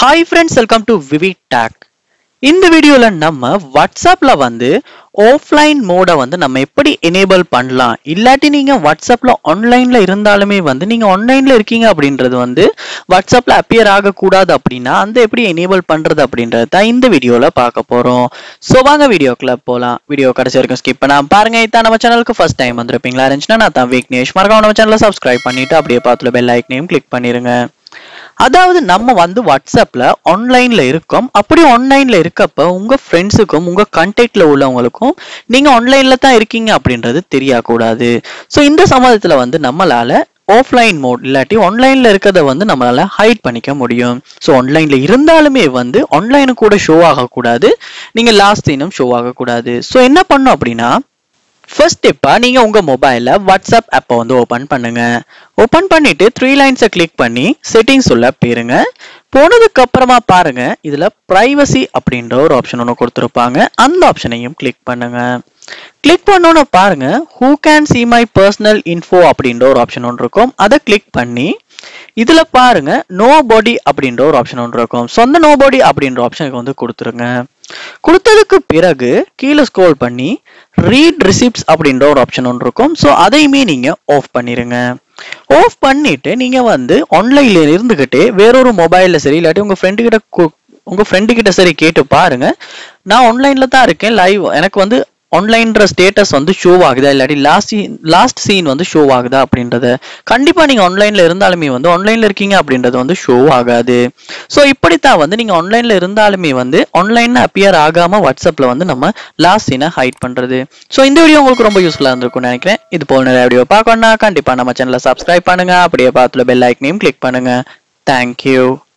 hi friends welcome to VV talk இந்த வீடியோல நம்ம வாட்ஸ்அப்ல வந்து ஆஃப்லைன் மோடை வந்து நம்ம எப்படி எனேபிள் பண்ணலாம் இல்லாட்டி நீங்க வாட்ஸ்அப்ல ஆன்லைன்ல இருந்தாலுமே வந்து நீங்க ஆன்லைன்ல இருக்கீங்க அப்படின்றது வந்து வாட்ஸ்அப்ல அப்பியர் ஆகக்கூடாது அப்படின்னா அந்த எப்படி எனேபிள் பண்றது அப்படின்றது தான் இந்த வீடியோல பார்க்க போறோம் ஸோ வாங்க வீடியோக்குள்ள போலாம் வீடியோ கடைசி வரைக்கும் ஸ்கிப் பண்ணாம பாருங்க இதான் நம்ம சேனலுக்கு ஃபர்ஸ்ட் டைம் வந்திருப்பீங்களா இருந்துச்சுன்னா நான் தான் விக்னேஷ் மறக்காம நம்ம சேனலை சப்ஸ்கிரைப் பண்ணிட்டு அப்படியே பார்த்துல பெல் ஐக்கனையும் கிளிக் பண்ணிருங்க அதாவது நம்ம வந்து வாட்ஸ்அப்ல ஆன்லைன்ல இருக்கோம் அப்படி ஆன்லைன்ல இருக்கப்ப உங்க ஃப்ரெண்ட்ஸுக்கும் உங்க கான்டாக்ட்ல உள்ளவங்களுக்கும் நீங்க ஆன்லைன்ல தான் இருக்கீங்க அப்படின்றது தெரியக்கூடாது ஸோ இந்த சமயத்துல வந்து நம்மளால ஆஃப்லைன் மோட் இல்லாட்டி ஆன்லைன்ல இருக்கிறத வந்து நம்மளால ஹைட் பண்ணிக்க முடியும் ஸோ ஆன்லைன்ல இருந்தாலுமே வந்து ஆன்லைனு கூட ஷோ ஆகக்கூடாது நீங்க லாஸ்ட் சீனும் ஷோ ஆகக்கூடாது ஸோ என்ன பண்ணும் அப்படின்னா ஃபர்ஸ்ட் ஸ்டெப்பா நீங்க உங்க மொபைல்ல வாட்ஸ்அப் ஆப்பை வந்து ஓபன் பண்ணுங்க ஓபன் பண்ணிட்டு த்ரீ லைன்ஸை கிளிக் பண்ணி செட்டிங்ஸ் உள்ள போயிருங்க போனதுக்கு அப்புறமா பாருங்க இதுல பிரைவசி அப்படின்ற ஒரு ஆப்ஷன் ஒன்று கொடுத்துருப்பாங்க அந்த ஆப்ஷனையும் கிளிக் பண்ணுங்க கிளிக் பண்ணோன்னு பாருங்க who can see my personal info அப்படின்ற ஒரு ஆப்ஷன் ஒன்று இருக்கும் அதை கிளிக் பண்ணி இதுல பாருங்க நோ பாடி அப்படின்ற ஒரு ஆப்ஷன் ஒன்று இருக்கும் சொந்த நோ பாடி அப்படின்ற ஆப்ஷனுக்கு வந்து கொடுத்துருங்க கொடுத்ததுக்கு பிறகு கீழே ஸ்க்ரோல் பண்ணி ரீட் ரிசிப்ட்ஸ் அப்படின்ற ஒரு ஆப்ஷன் ஒன்று இருக்கும் ஸோ அதையுமே நீங்க ஆஃப் பண்ணிருங்க ஆஃப் பண்ணிட்டு நீங்க வந்து ஆன்லைன்ல இருந்துகிட்டே வேறொரு மொபைல்ல சரி இல்லாட்டி உங்க ஃப்ரெண்டு கிட்ட கு- உங்க ஃப்ரெண்டு கிட்ட சரி கேட்டு பாருங்க நான் ஆன்லைன்ல தான் இருக்கேன் லைவ் எனக்கு வந்து ஆன்லைன்ற ஸ்டேட்டஸ் வந்து ஷோ ஆகுதா இல்லாட்டி லாஸ்ட் லாஸ்ட் சீன் வந்து ஷோ ஆகுதா அப்படின்றத கண்டிப்பா நீங்க ஆன்லைன்ல இருந்தாலுமே வந்து ஆன்லைன்ல இருக்கீங்க அப்படின்றது வந்து ஷோ ஆகாது ஸோ இப்படித்தான் வந்து நீங்க ஆன்லைன்ல இருந்தாலுமே வந்து ஆன்லைன்ல அப்பியர் ஆகாம வாட்ஸ்அப்ல வந்து நம்ம லாஸ்ட் சீனை ஹைட் பண்றது ஸோ இந்த வீடியோ உங்களுக்கு ரொம்ப யூஸ்ஃபுல்லா இருந்திருக்கும்னு நினைக்கிறேன் இது போல நிறைய வீடியோ பார்க்கணும்னா கண்டிப்பா நம்ம சேனலை சப்ஸ்கிரைப் பண்ணுங்க அப்படியே பார்த்துல பெல் ஐக்கனையும் கிளிக் பண்ணுங்க தேங்க்யூ